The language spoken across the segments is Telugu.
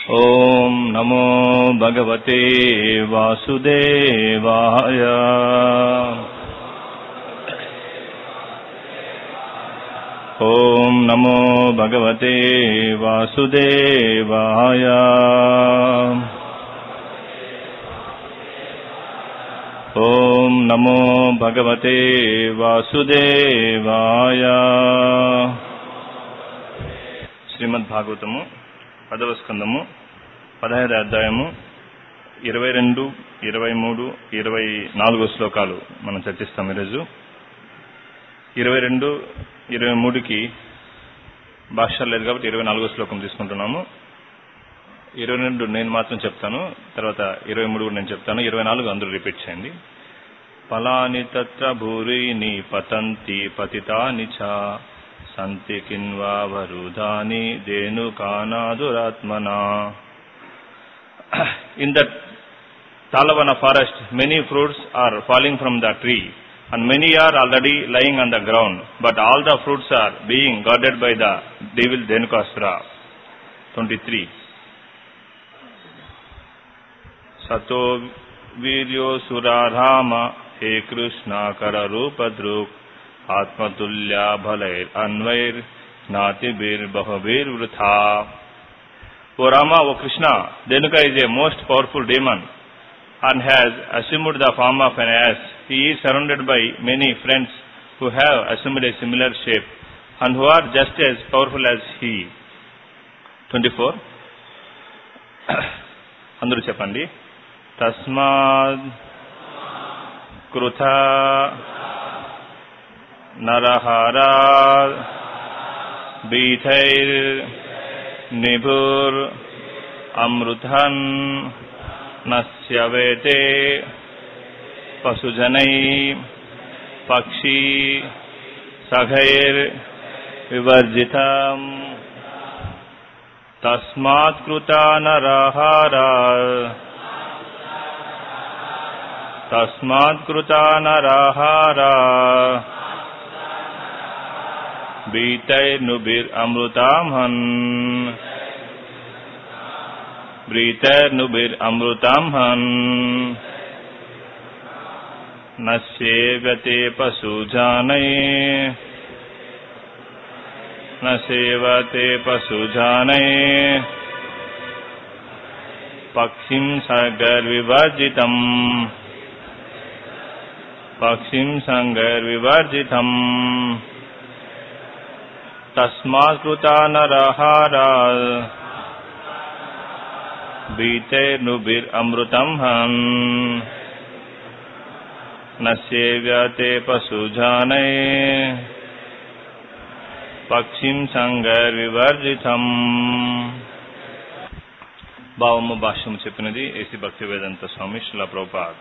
ॐ नमो भगवते वासुदेवाय ॐ नमो भगवते वासुदेवाय ॐ नमो भगवते వాసుదేవాయ శ్రీమద్ భాగవతము పదవ స్కందము పదహైదు అధ్యాయము ఇరవై రెండు ఇరవై మూడు ఇరవై నాలుగో శ్లోకాలు మనం చర్చిస్తాం ఈరోజు ఇరవై రెండు ఇరవై మూడుకి భాష్యాలు లేదు కాబట్టి ఇరవై నాలుగో శ్లోకం తీసుకుంటున్నాము ఇరవై రెండు నేను మాత్రం చెప్తాను తర్వాత ఇరవై మూడు కూడా నేను చెప్తాను ఇరవై నాలుగు అందరూ రిపీట్ చేయండి ఫలాని తత్ర భూరీని పతంతి పతితాని చ సంతి కిన్వా వరుధాని దేనుకానాదురాత్మనా in that Talavana forest, many fruits are falling from the tree, and many are already lying on the ground, but all the fruits are being guarded by the devil Dhenukasura. 23. सतो वीर्योऽसुराराम हे कृष्णाकररूपदृक् आत्मतुल्या बलैरन्वैर्नातिभिर्बहुभिर्वृथा O Rama, O Krishna, Denuka is a most powerful demon and has assumed the form of an ass. He is surrounded by many friends who have assumed a similar shape and who are just as powerful as he. 24. అందరూ చెప్పండి తస్మాత్ కృత నరహరా బీథైర్ నిభుర్ అమృతన్ నశ్యవేతే పశుజనై పక్షి సఘైర్ వివర్జితం తస్మాత్ కృత నరహారా తస్మాత్ కృత నరహారా బీతైర్నుభిర్ అమృతాంహన్ బ్రీతైర్నుభిర్ అమృతాంహన్ నశ్యేవ్యతే పశుజానై न सेवते पशुजानै पक्षिं सगर्विवर्जितम् पक्षिं सङ्गर्विवर्जितम् तस्मात् कृता नरहारा बीतैर्नुभिरमृतम् हन् न सेव्यते पशुजानै పక్షిం సంగర్ వివర్జితం భావము భాష్యము చెప్పినది ఏసీ భక్తి Vedanta Swami Srila Prabhupad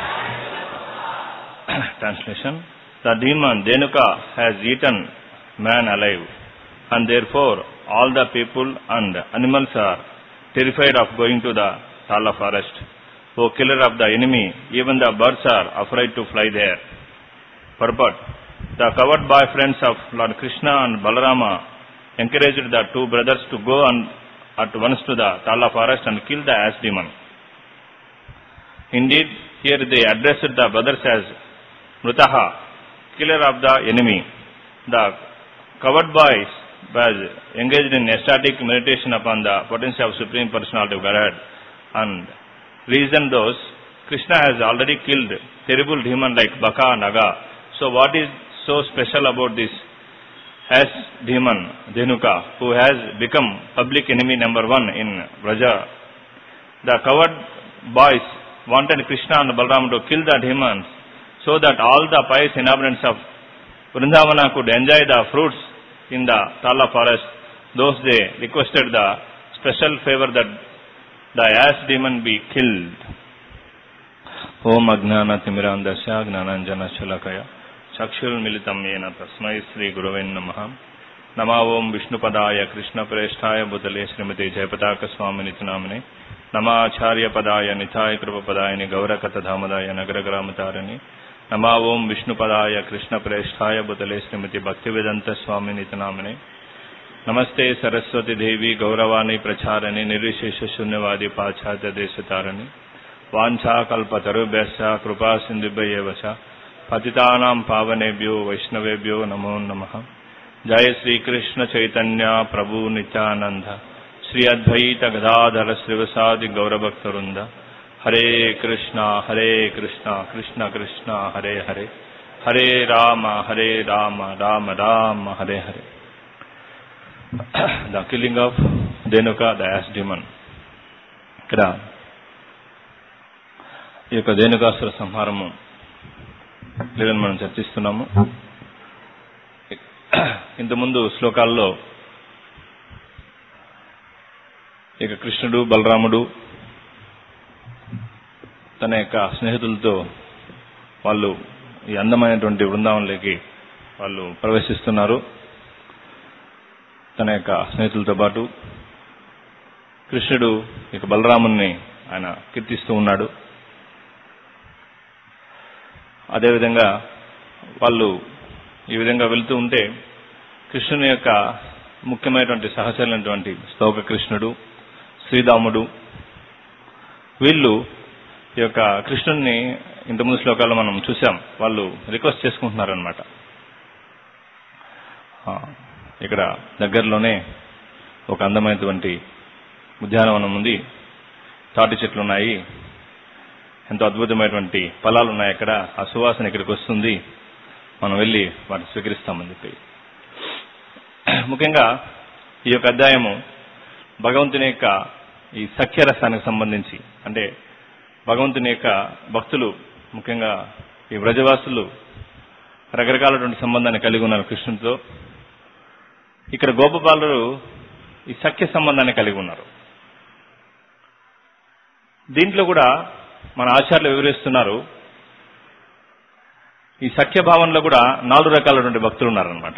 translation the demon Dhenuka has eaten man alive and therefore all the people and animals are terrified of going to the Tala forest O killer of the enemy even the birds are afraid to fly there పర్బట్ The covered boyfriends of Lord Krishna and Balarama encouraged the two brothers to go on at once to the Tala forest and kill the ass demon. Indeed, here they addressed the brothers as Mrutaha, killer of the enemy. The covered boys was engaged in ecstatic meditation upon the potency of Supreme Personality of Godhead and reasoned those Krishna has already killed terrible demon like Baka Naga. So what is so special about this as demon Dhenuka, who has become public enemy number one in Braja. The coward boys wanted Krishna and Balram to kill the demons so that all the pious inhabitants of Vrindavana could enjoy the fruits in the Tala forest. Those they requested the special favor that the ass demon be killed. ఓం అజ్ఞాన తిమిరాందశ జ్ఞానాంజన శులకయ చక్షుర్మిళితం ఏన తస్మై శ్రీ గురవే నమ నమా ఓం విష్ణుపదాయ కృష్ణప్రేష్ఠాయ బుధలే శ్రీమతి జయపతాక స్వామి నితనామిని నమాచార్య పదాయ నిథాయ కృపపదాయని గౌరకథధామదాయ నగరగ్రామతారిణి నమా ఓం విష్ణుపదాయ కృష్ణప్రేష్ఠాయ బుధలే శ్రీమతి భక్తివేదంత స్వామి నితనామిని నమస్తే సరస్వతి దేవి గౌరవాణి ప్రచారణి నిర్విశేష శూన్యవాది పాశ్చాత్య దేశతారణి వాంఛాకల్పతరుభ్యశ్చ కృపా సింధుభ్యవచ పతితానాం పావనేభ్యో వైష్ణవేభ్యో నమో నమ జయ శ్రీకృష్ణ చైతన్య ప్రభు నిత్యానంద శ్రీ అద్వైత గదాధర శ్రీవసాది గౌరభక్తవృంద Hare Krishna Hare Krishna Krishna Krishna Hare Hare Hare Rama Hare Rama Rama Rama Hare Hare the killing of Dhenuka the ass demon ఇక్కడ ఈ యొక్క ధేనుకాసుర సంహారము లేదని మనం చర్చిస్తున్నాము ఇంతకుముందు శ్లోకాల్లో ఇక కృష్ణుడు బలరాముడు తన యొక్క స్నేహితులతో వాళ్ళు ఈ అందమైనటువంటి బృందావనంలోకి వాళ్ళు ప్రవేశిస్తున్నారు తన యొక్క స్నేహితులతో పాటు కృష్ణుడు ఇక బలరాముని ఆయన కీర్తిస్తూ ఉన్నాడు అదేవిధంగా వాళ్ళు ఈ విధంగా వెళ్తూ ఉంటే కృష్ణుని యొక్క ముఖ్యమైనటువంటి సహచరులైనటువంటి స్తోక కృష్ణుడు శ్రీరాముడు వీళ్ళు ఈ యొక్క కృష్ణుడిని ఇంతకుముందు శ్లోకాల్లో మనం చూసాం వాళ్ళు రిక్వెస్ట్ చేసుకుంటున్నారనమాట ఇక్కడ దగ్గరలోనే ఒక అందమైనటువంటి ఉద్యానవనం ఉంది తాటి చెట్లు ఉన్నాయి ఎంతో అద్భుతమైనటువంటి ఫలాలు ఉన్నాయి అక్కడ ఆ సువాసన ఇక్కడికి వస్తుంది మనం వెళ్ళి వాటిని స్వీకరిస్తామని చెప్పి ముఖ్యంగా ఈ యొక్క అధ్యాయము భగవంతుని యొక్క ఈ సఖ్యరసానికి సంబంధించి అంటే భగవంతుని యొక్క భక్తులు ముఖ్యంగా ఈ వ్రజవాసులు రకరకాలటువంటి సంబంధాన్ని కలిగి ఉన్నారు కృష్ణుడితో ఇక్కడ గోపబాలురు ఈ సఖ్య సంబంధాన్ని కలిగి ఉన్నారు దీంట్లో కూడా మన ఆచార్యులు వివరిస్తున్నారు ఈ సఖ్య భావంలో కూడా నాలుగు రకాలైనటువంటి భక్తులు ఉన్నారనమాట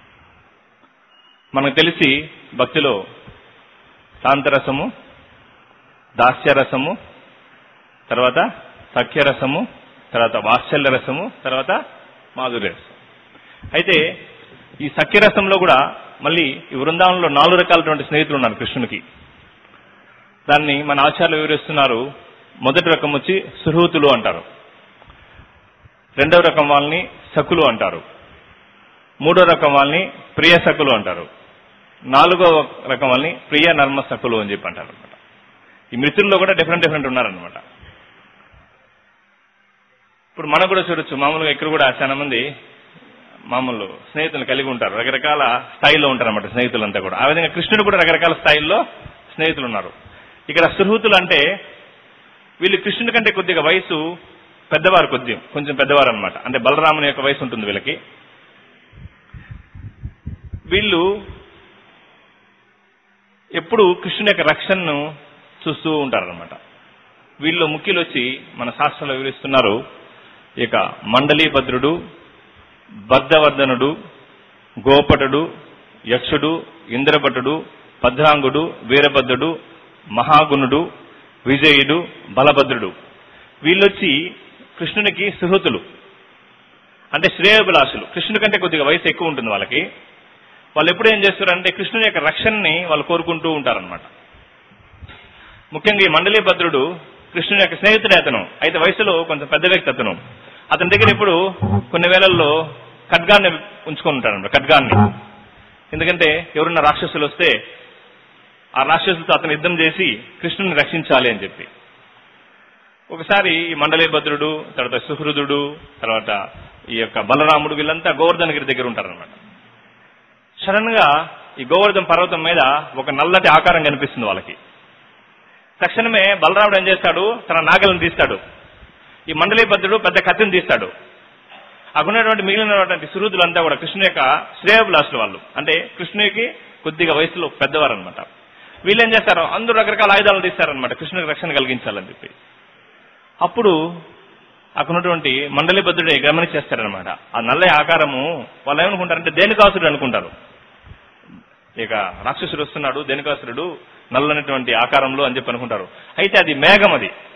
మనకు తెలిసి భక్తిలో శాంతరసము దాస్యరసము తర్వాత సఖ్యరసము తర్వాత వాత్సల్య రసము తర్వాత మాధుర్య రసం అయితే ఈ సఖ్యరసంలో కూడా మళ్ళీ ఈ బృందావనంలో నాలుగు రకాలటువంటి స్నేహితులు ఉన్నారు కృష్ణునికి దాన్ని మన ఆచార్యులు వివరిస్తున్నారు మొదటి రకం వచ్చి సుహృతులు అంటారు రెండవ రకం వాళ్ళని సకులు అంటారు మూడో రకం వాళ్ళని ప్రియ సకులు అంటారు నాలుగో రకం వాళ్ళని ప్రియ నర్మ సకులు అని చెప్పి అంటారు అనమాట ఈ మృతుల్లో కూడా డిఫరెంట్ డిఫరెంట్ ఉన్నారనమాట ఇప్పుడు మనం కూడా చూడొచ్చు మామూలుగా ఇక్కడ కూడా చాలా మంది మామూలు స్నేహితులు కలిగి ఉంటారు రకరకాల స్థాయిలో ఉంటారు అనమాట స్నేహితులంతా కూడా ఆ విధంగా కృష్ణుడు కూడా రకరకాల స్థాయిల్లో స్నేహితులు ఉన్నారు ఇక్కడ సుహృతులు అంటే వీళ్ళు కృష్ణుడి కంటే కొద్దిగా వయసు పెద్దవారు కొద్దిగా కొంచెం పెద్దవారు అనమాట అంటే బలరాముని యొక్క వయసు ఉంటుంది వీళ్ళకి వీళ్ళు ఎప్పుడు కృష్ణుని యొక్క రక్షణను చూస్తూ ఉంటారనమాట వీళ్ళు ముఖ్యులు వచ్చి మన శాస్త్రంలో వివరిస్తున్నారు ఇక మండలీభద్రుడు బద్ధవర్ధనుడు గోపటుడు యక్షుడు ఇంద్రభటుడు భద్రాంగుడు వీరభద్రుడు మహాగుణుడు విజయుడు బలభద్రుడు వీళ్ళొచ్చి కృష్ణునికి సుహృతులు అంటే శ్రేయోభిలాషులు కృష్ణుడి కంటే కొద్దిగా వయసు ఎక్కువ ఉంటుంది వాళ్ళకి వాళ్ళు ఎప్పుడు ఏం చేస్తారంటే కృష్ణుని యొక్క రక్షణని వాళ్ళు కోరుకుంటూ ఉంటారనమాట ముఖ్యంగా ఈ మండలీభద్రుడు కృష్ణుని యొక్క స్నేహితుడే అతను అయితే వయసులో కొంచెం పెద్ద వ్యక్తి అతను అతని దగ్గర ఇప్పుడు కొన్ని వేళల్లో ఖడ్గాన్ని ఉంచుకొని ఉంటాడనమాట ఖడ్గాన్ని ఎందుకంటే ఎవరున్న రాక్షసులు వస్తే ఆ రాక్షసులతో అతను యుద్ధం చేసి కృష్ణుని రక్షించాలి అని చెప్పి ఒకసారి ఈ మండలీభద్రుడు తర్వాత సుహృదుడు తర్వాత ఈ యొక్క బలరాముడు వీళ్ళంతా గోవర్ధనగిరి దగ్గర ఉంటారనమాట సడన్ గా ఈ గోవర్ధన పర్వతం మీద ఒక నల్లటి ఆకారం కనిపిస్తుంది వాళ్ళకి తక్షణమే బలరాముడు ఏం చేస్తాడు తన నాగలను తీస్తాడు ఈ మండలీభద్రుడు పెద్ద కత్తిని తీస్తాడు అక్కడున్నటువంటి మిగిలినటువంటి సురుదులంతా కూడా కృష్ణు యొక్క శ్రేయభిలాషులు వాళ్ళు అంటే కృష్ణునికి కొద్దిగా వయసులో పెద్దవారు అనమాట వీళ్ళు ఏం చేస్తారు అందరూ రకరకాల ఆయుధాలను తీస్తారనమాట కృష్ణునికి రక్షణ కలిగించాలని చెప్పి అప్పుడు అక్కడున్నటువంటి మండలిభద్రుడే గమనించేస్తారనమాట ఆ నల్ల ఆకారము వాళ్ళు ఏమనుకుంటారంటే దేనికాసురుడు అనుకుంటారు ఇక రాక్షసుడు వస్తున్నాడు దేనికాసురుడు నల్లనటువంటి ఆకారంలో అని చెప్పి అనుకుంటారు అయితే అది మేఘం అది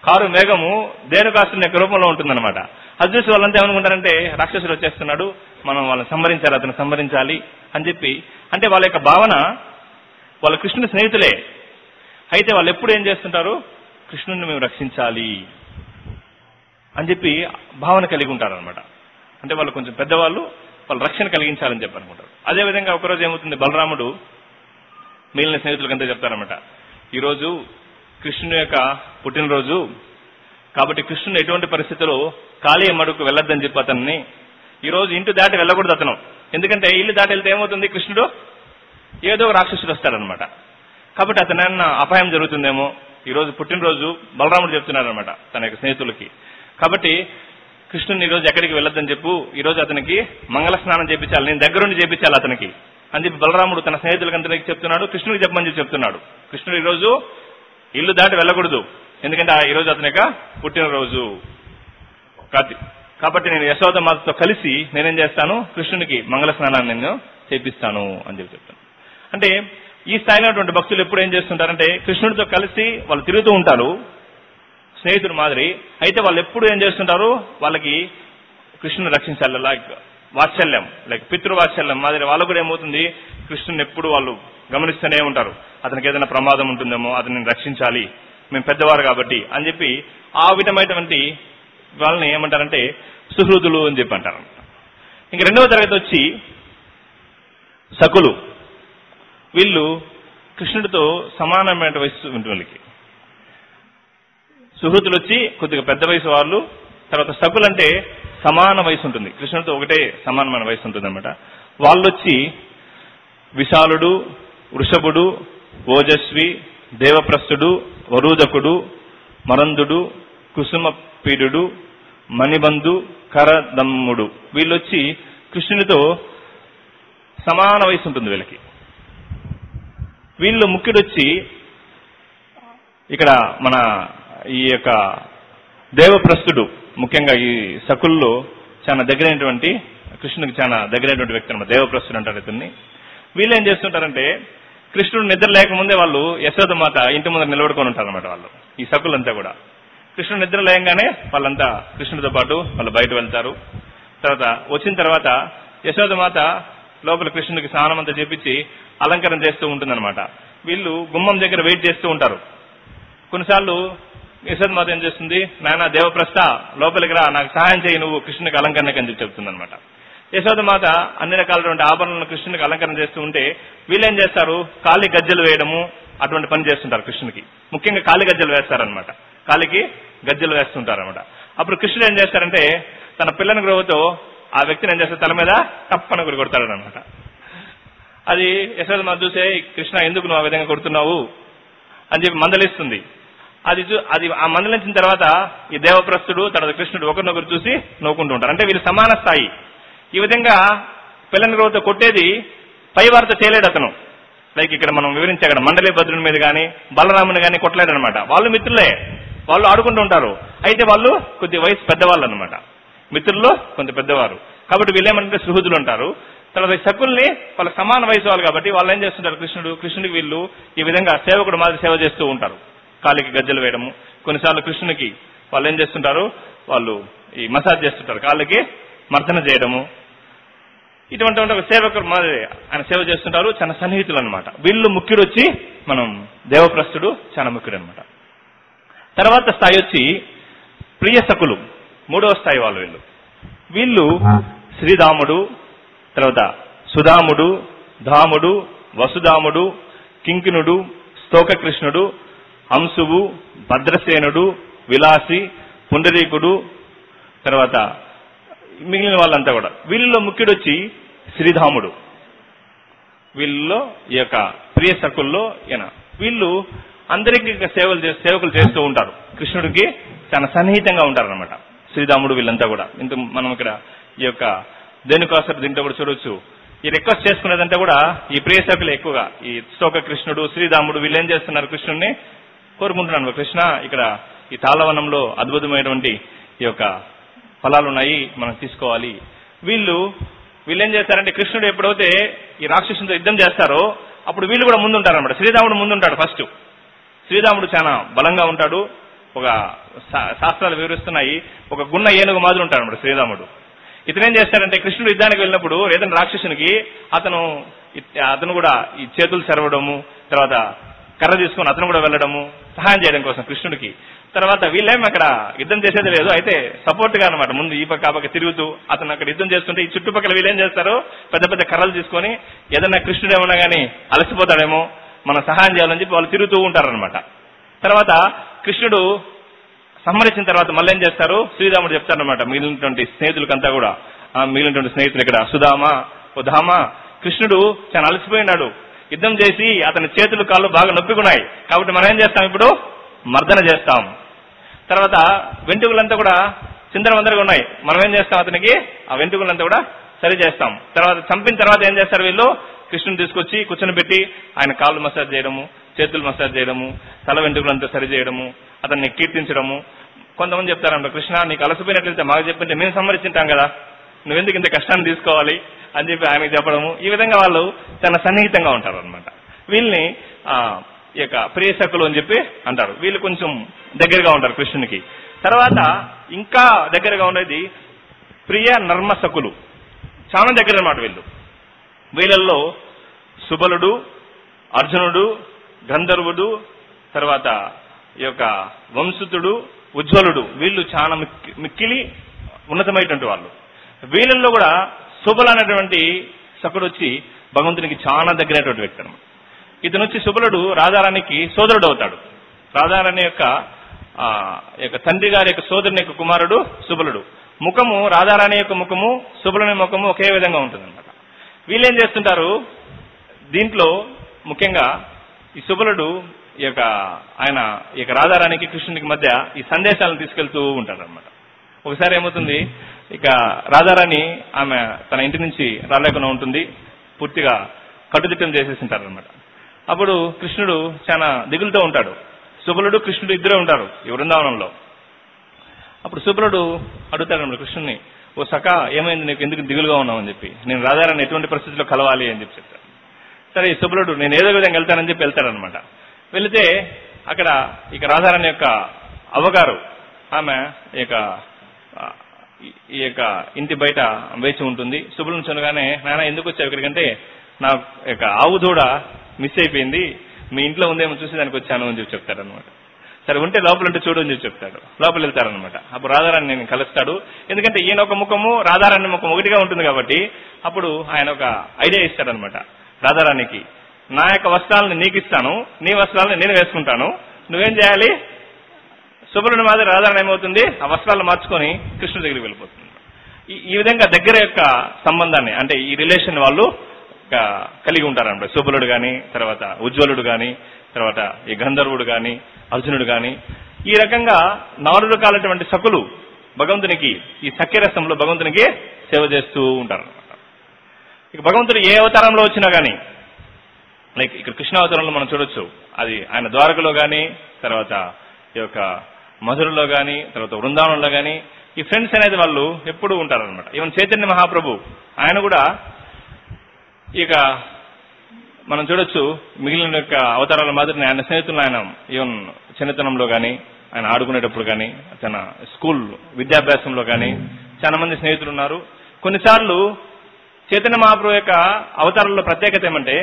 కారు మేఘము దేనుకాస్తుని యొక్క రూపంలో ఉంటుందన్నమాట అది చూసి వాళ్ళంతా ఏమనుకుంటారంటే రాక్షసుడు వచ్చేస్తున్నాడు మనం వాళ్ళని సంహరించాలి అతను సంహరించాలి అని చెప్పి అంటే వాళ్ళ యొక్క భావన వాళ్ళ కృష్ణుని స్నేహితులే అయితే వాళ్ళు ఎప్పుడు ఏం చేస్తుంటారు కృష్ణుని మేము రక్షించాలి అని చెప్పి భావన కలిగి ఉంటారు అనమాట అంటే వాళ్ళు కొంచెం పెద్దవాళ్ళు వాళ్ళు రక్షణ కలిగించాలని చెప్పి అనుకుంటారు అదేవిధంగా ఒకరోజు ఏమవుతుంది బలరాముడు మిగిలిన స్నేహితులకంతా చెప్తారనమాట ఈరోజు కృష్ణుని యొక్క పుట్టినరోజు కాబట్టి కృష్ణుని ఎటువంటి పరిస్థితుల్లో కాళీ మడుకు వెళ్ళొద్దని చెప్పి అతన్ని ఈ రోజు ఇంటి దాటి వెళ్ళకూడదు అతను ఎందుకంటే ఇల్లు దాటి వెళ్తే ఏమవుతుంది కృష్ణుడు ఏదో ఒక రాక్షసుడు వస్తాడనమాట కాబట్టి అతను ఏమన్నా అపాయం జరుగుతుందేమో ఈ రోజు పుట్టినరోజు బలరాముడు చెప్తున్నారనమాట తన యొక్క స్నేహితులకి కాబట్టి కృష్ణుని ఈ రోజు ఎక్కడికి వెళ్ళొద్దని చెప్పు ఈ రోజు అతనికి మంగళ స్నానం చేపించాలి నేను దగ్గరుండి చేపించాలి అతనికి అని చెప్పి బలరాముడు తన స్నేహితులకందరికి చెప్తున్నాడు కృష్ణుడికి చెప్పమని చెప్పి చెప్తున్నాడు కృష్ణుడు ఈ రోజు ఇల్లు దాటి వెళ్ళకూడదు ఎందుకంటే ఆ ఈ రోజు అతని యొక్క పుట్టినరోజు కాతి కాబట్టి నేను యశోద మాతతో కలిసి నేనేం చేస్తాను కృష్ణునికి మంగళ స్నానాన్ని నేను చేపిస్తాను అని చెప్పి చెప్తాను అంటే ఈ స్థాయిలో ఉన్నటువంటి భక్తులు ఎప్పుడు ఏం చేస్తుంటారంటే కృష్ణుడితో కలిసి వాళ్ళు తిరుగుతూ ఉంటారు స్నేహితుడు మాదిరి అయితే వాళ్ళు ఎప్పుడు ఏం చేస్తుంటారు వాళ్ళకి కృష్ణుని రక్షించాలి లైక్ వాత్సల్యం లైక్ పితృవాత్సల్యం మాదిరి వాళ్ళు కూడా ఏమవుతుంది కృష్ణుని ఎప్పుడు వాళ్ళు గమనిస్తూనే ఉంటారు అతనికి ఏదైనా ప్రమాదం ఉంటుందేమో అతన్ని రక్షించాలి మేము పెద్దవారు కాబట్టి అని చెప్పి ఆ విధమైనటువంటి వాళ్ళని ఏమంటారంటే సుహృదులు అని చెప్పి అంటారు ఇంక రెండవ తరగతి వచ్చి సకులు వీళ్ళు కృష్ణుడితో సమానమైన వయసు ఉంటుంది వీళ్ళకి సుహృతులు వచ్చి కొద్దిగా పెద్ద వయసు వాళ్ళు తర్వాత సకులు అంటే సమాన వయసు ఉంటుంది కృష్ణుడితో ఒకటే సమానమైన వయసు ఉంటుంది అనమాట వాళ్ళు వచ్చి విశాలుడు వృషభుడు ఓజస్వి దేవప్రస్థుడు వరూదకుడు మరందుడు కుసుమపీడుడు మణిబంధు కరదమ్ముడు వీళ్ళొచ్చి కృష్ణునితో సమాన వయసు ఉంటుంది వీళ్ళకి వీళ్ళు ముఖ్యుడొచ్చి ఇక్కడ మన ఈ యొక్క దేవప్రస్థుడు ముఖ్యంగా ఈ సకుల్లో చాలా దగ్గరైనటువంటి కృష్ణునికి చాలా దగ్గరైనటువంటి వ్యక్తి అనమాట దేవప్రస్థుడు అంటారు ఇతన్ని వీళ్ళు ఏం చేస్తుంటారంటే కృష్ణుడు నిద్ర లేకముందే వాళ్ళు యశోద మాత ఇంటి ముందర నిలబడుకొని ఉంటారు అనమాట వాళ్ళు ఈ సకులంతా కూడా కృష్ణుడు నిద్ర లేయంగానే వాళ్ళంతా కృష్ణుడితో పాటు వాళ్ళు బయట వెళ్తారు తర్వాత వచ్చిన తర్వాత యశోద మాత లోపల కృష్ణుడికి స్నానం అంతా చేపించి అలంకరణ చేస్తూ ఉంటుందన్నమాట వీళ్ళు గుమ్మం దగ్గర వెయిట్ చేస్తూ ఉంటారు కొన్నిసార్లు యశోద మాత ఏం చేస్తుంది నాయన దేవప్రస్థ లోపలికి రా నాకు సహాయం చేయి నువ్వు కృష్ణునికి అలంకరణకి అని చెప్పి చెప్తుంది అనమాట యశోద మాత అన్ని రకాలైనటువంటి ఆభరణలను కృష్ణునికి అలంకరణ చేస్తూ ఉంటే వీళ్ళేం చేస్తారు కాలి గజ్జలు వేయడము అటువంటి పని చేస్తుంటారు కృష్ణునికి ముఖ్యంగా కాలి గజ్జలు వేస్తారనమాట కాలికి గజ్జలు వేస్తుంటారు అనమాట అప్పుడు కృష్ణుడు ఏం చేస్తారంటే తన పిల్లని గ్రోవతో ఆ వ్యక్తిని ఏం చేస్తారు తల మీద తప్పన గురి కొడతాడు అనమాట అది యశోద మాత చూసే కృష్ణ ఎందుకు నువ్వు ఆ విధంగా కొడుతున్నావు అని చెప్పి మందలిస్తుంది అది చూ- అది ఆ మందలించిన తర్వాత ఈ దేవప్రస్థుడు తర్వాత కృష్ణుడు ఒకరినొకరు చూసి నవ్వుకుంటూ ఉంటారు అంటే వీళ్ళు సమాన స్థాయి ఈ విధంగా పిల్లని గ్రోవతో కొట్టేది పై వారితో చేయలేడు అతను లైక్ ఇక్కడ మనం వివరించే అక్కడ మండలి భద్రుని మీద కానీ బలరాముని కానీ కొట్టలేడు అనమాట వాళ్ళు మిత్రులే వాళ్ళు ఆడుకుంటూ ఉంటారు అయితే వాళ్ళు కొద్ది వయసు పెద్దవాళ్ళు అనమాట మిత్రుల్లో కొంత పెద్దవారు కాబట్టి వీళ్ళు ఏమంటే సుహృదులు ఉంటారు తర్వాత ఈ శకుల్ని వాళ్ళ సమాన వయసు వాళ్ళు కాబట్టి వాళ్ళు ఏం చేస్తుంటారు కృష్ణుడు కృష్ణుడికి వీళ్ళు ఈ విధంగా సేవకుడు మాదిరి సేవ చేస్తూ ఉంటారు కాలికి గజ్జలు వేయడము కొన్నిసార్లు కృష్ణునికి వాళ్ళు ఏం చేస్తుంటారు వాళ్ళు ఈ మసాజ్ చేస్తుంటారు కాళ్ళకి మర్దన చేయడము ఇటువంటి ఒక సేవకుడు మాదిరి ఆయన సేవ చేస్తుంటారు చాలా సన్నిహితులు అనమాట వీళ్ళు ముఖ్యుడు వచ్చి మనం దేవప్రస్థుడు చాలా ముఖ్యుడు అనమాట తర్వాత స్థాయి వచ్చి ప్రియసకులు మూడవ స్థాయి వాళ్ళు వీళ్ళు వీళ్ళు శ్రీరాముడు తర్వాత సుధాముడు ధాముడు వసుధాముడు కింకినుడు స్తోకకృష్ణుడు హంసువు భద్రసేనుడు విలాసి పుండరీకుడు తర్వాత మిగిలిన వాళ్ళంతా కూడా వీళ్ళలో ముఖ్యుడు వచ్చి శ్రీధాముడు వీళ్ళలో ఈ యొక్క ప్రియ సకుల్లో ఈయన వీళ్ళు అందరికీ ఇక సేవలు చే- సేవకులు చేస్తూ ఉంటారు కృష్ణుడికి చాలా సన్నిహితంగా ఉంటారు అనమాట శ్రీరాముడు వీళ్ళంతా కూడా ఇంత మనం ఇక్కడ ఈ యొక్క దేనికోసం దీంట్లో కూడా చూడొచ్చు ఈ రిక్వెస్ట్ చేసుకునేదంతా కూడా ఈ ప్రియ సకులు ఎక్కువగా ఈ స్తోక కృష్ణుడు శ్రీరాముడు వీళ్ళు ఏం చేస్తున్నారు కృష్ణుడిని కోరుకుంటున్నాను కృష్ణ ఇక్కడ ఈ తాళవనంలో అద్భుతమైనటువంటి ఈ యొక్క ఫలాలు ఉన్నాయి మనం తీసుకోవాలి వీళ్ళు వీళ్ళు ఏం చేస్తారంటే కృష్ణుడు ఎప్పుడైతే ఈ రాక్షసునితో యుద్ధం చేస్తారో అప్పుడు వీళ్ళు కూడా ముందుంటారన్నమాట శ్రీరాముడు ముందుంటాడు ఫస్ట్ శ్రీరాముడు చాలా బలంగా ఉంటాడు ఒక శా- శాస్త్రాలు వివరిస్తున్నాయి ఒక గున్న ఏనుగు మాదిరి ఉంటాడు అన్నమాట శ్రీరాముడు ఇతను ఏం చేస్తాడంటే కృష్ణుడు యుద్ధానికి వెళ్ళినప్పుడు ఏదైనా రాక్షసునికి అతను ఇ- అతను కూడా ఈ చేతులు సెరవడము తర్వాత కర్ర తీసుకొని అతను కూడా వెళ్ళడము సహాయం చేయడం కోసం కృష్ణుడికి తర్వాత వీళ్ళేం అక్కడ యుద్ధం చేసేది లేదు అయితే సపోర్ట్ గా అనమాట ముందు ఈ పక్క ఆ పక్క తిరుగుతూ అతను అక్కడ యుద్ధం చేస్తుంటే ఈ చుట్టుపక్కల వీళ్ళేం చేస్తారు పెద్ద పెద్ద కర్రలు తీసుకొని ఏదైనా కృష్ణుడు ఏమన్నా గానీ అలసిపోతాడేమో మనం సహాయం చేయాలని చెప్పి వాళ్ళు తిరుగుతూ ఉంటారనమాట తర్వాత కృష్ణుడు సంహరించిన తర్వాత మళ్ళీ ఏం చేస్తారు శ్రీరాముడు చెప్తారనమాట మిగిలినటువంటి స్నేహితులకంతా కూడా ఆ మిగిలినటువంటి స్నేహితులు ఇక్కడ సుధామ ఉధామ కృష్ణుడు చాలా అలసిపోయినాడు యుద్ధం చేసి అతని చేతులు కాళ్ళు బాగా నొప్పికున్నాయి కాబట్టి మనం ఏం చేస్తాం ఇప్పుడు మర్దన చేస్తాం తర్వాత వెంట్రుకలంతా కూడా చిందరవందరగా ఉన్నాయి మనం ఏం చేస్తాం అతనికి ఆ వెంట్రుకలంతా కూడా సరి చేస్తాం తర్వాత చంపిన తర్వాత ఏం చేస్తారు వీళ్ళు కృష్ణుని తీసుకొచ్చి కూర్చొని పెట్టి ఆయన కాళ్ళు మసాజ్ చేయడము చేతులు మసాజ్ చేయడము తల వెంట్రుకలంతా సరి చేయడము అతన్ని కీర్తించడము కొంతమంది చెప్తారంట కృష్ణ నీకు అలసిపోయినట్లయితే మాకు చెప్పింటే మేము సంహరించుంటాం కదా నువ్వెందుకు ఇంత కష్టాన్ని తీసుకోవాలి అని చెప్పి ఆయనకి చెప్పడము ఈ విధంగా వాళ్ళు చాలా సన్నిహితంగా ఉంటారు అనమాట వీళ్ళని ఆ, ఈ యొక్క ప్రియసకులు అని చెప్పి అంటారు వీళ్ళు కొంచెం దగ్గరగా ఉంటారు కృష్ణునికి తర్వాత ఇంకా దగ్గరగా ఉండేది ప్రియ నర్మసకులు చాలా దగ్గర అన్నమాట వీళ్ళు వీళ్ళల్లో సుబలుడు అర్జునుడు గంధర్వుడు తర్వాత ఈ యొక్క వంశుతుడు ఉజ్వలుడు వీళ్ళు చాలా మిక్కి- మిక్కిలి ఉన్నతమైనటువంటి వాళ్ళు వీళ్ళల్లో కూడా సుబల అనేటువంటి సకుడు వచ్చి భగవంతునికి చాలా దగ్గరైనటువంటి వ్యక్తి అనమాట ఇతను వచ్చి సుబలుడు రాధారానికి సోదరుడు అవుతాడు రాధారాణి యొక్క ఆ, యొక్క తండ్రి గారి యొక్క సోదరుని యొక్క కుమారుడు సుబలుడు ముఖము రాధారాణి యొక్క ముఖము సుబలుని ముఖము ఒకే విధంగా ఉంటుందన్నమాట వీళ్ళేం చేస్తుంటారు దీంట్లో ముఖ్యంగా ఈ సుబలుడు ఈ యొక్క ఆయన ఈ యొక్క రాధారానికి కృష్ణునికి మధ్య ఈ సందేశాలను తీసుకెళ్తూ ఉంటారు అనమాట ఒకసారి ఏమవుతుంది ఇక రాధారాణి ఆమె తన ఇంటి నుంచి రాలేకుండా ఉంటుంది పూర్తిగా కట్టుదిట్టం చేసేసింటారు అనమాట అప్పుడు కృష్ణుడు చాలా దిగులుతో ఉంటాడు సుబలుడు కృష్ణుడు ఇద్దరే ఉంటారు ఈ బృందావనంలో అప్పుడు సుబలుడు అడుగుతాడు అన్నమాట కృష్ణుని ఓ సఖ ఏమైంది నీకు ఎందుకు దిగులుగా ఉన్నావు అని చెప్పి నేను రాధారాన్ని ఎటువంటి పరిస్థితిలో కలవాలి అని చెప్పి చెప్తాను సరే ఈ సుబలుడు నేను ఏదో విధంగా వెళ్తానని చెప్పి వెళ్తాడనమాట వెళితే అక్కడ ఇక రాధారాణి యొక్క అవ్వగారు ఆమె ఈ యొక్క ఆ, ఈ- ఈ యొక్క ఇంటి బయట వేచి ఉంటుంది సుబులను చూడగానే నాన్న ఎందుకు వచ్చావు ఇక్కడికంటే నా యొక్క ఆవు దూడ మిస్ అయిపోయింది మీ ఇంట్లో ఉందేమో చూసి దానికి వచ్చాను అని చెప్పి చెప్తాడనమాట సరే ఉంటే లోపల ఉంటే చూడు అని చెప్పి చెప్తాడు లోపల వెళ్తారనమాట అప్పుడు రాధారాన్ని నేను కలుస్తాడు ఎందుకంటే ఈయన ఒక ముఖము రాధారాణి ముఖం ఒకటిగా ఉంటుంది కాబట్టి అప్పుడు ఆయన ఒక ఐడియా ఇస్తాడనమాట రాధారాణికి నా యొక్క వస్త్రాలను నీకు ఇస్తాను నీ వస్త్రాలను నేను వేసుకుంటాను నువ్వేం చేయాలి శుభ్రుని మాదిరి రాధారణ ఏమవుతుంది ఆ వస్త్రాలు మార్చుకొని కృష్ణుడి దగ్గరికి వెళ్ళిపోతుంది ఈ- ఈ విధంగా దగ్గర యొక్క సంబంధాన్ని అంటే ఈ రిలేషన్ వాళ్ళు క- కలిగి ఉంటారన్నమాట శుభలుడు గాని తర్వాత ఉజ్వలుడు గాని తర్వాత ఈ గంధర్వుడు గాని అర్జునుడు గాని ఈ రకంగా నాలుగు రకాలైనటువంటి సకులు భగవంతునికి ఈ సఖ్యరసంలో భగవంతునికి సేవ చేస్తూ ఉంటారు ఇక భగవంతుడు ఏ అవతారంలో వచ్చినా గానీ లైక్ ఇక్కడ కృష్ణ అవతారంలో మనం చూడొచ్చు అది ఆయన ద్వారకలో గాని తర్వాత ఈ యొక్క మధురలో గాని తర్వాత బృందావనంలో గాని ఈ ఫ్రెండ్స్ అనేది వాళ్ళు ఎప్పుడూ ఉంటారనమాట ఈవెన్ చైతన్య మహాప్రభు ఆయన కూడా ఇక మనం చూడొచ్చు మిగిలిన యొక్క అవతారాల మాదిరిని ఆయన స్నేహితులను ఆయన ఈవెన్ చిన్నతనంలో గాని ఆయన ఆడుకునేటప్పుడు గాని తన స్కూల్ విద్యాభ్యాసంలో గాని చాలా మంది స్నేహితులు ఉన్నారు కొన్నిసార్లు చైతన్య మహాప్రభు యొక్క అవతారంలో ప్రత్యేకత ఏమంటే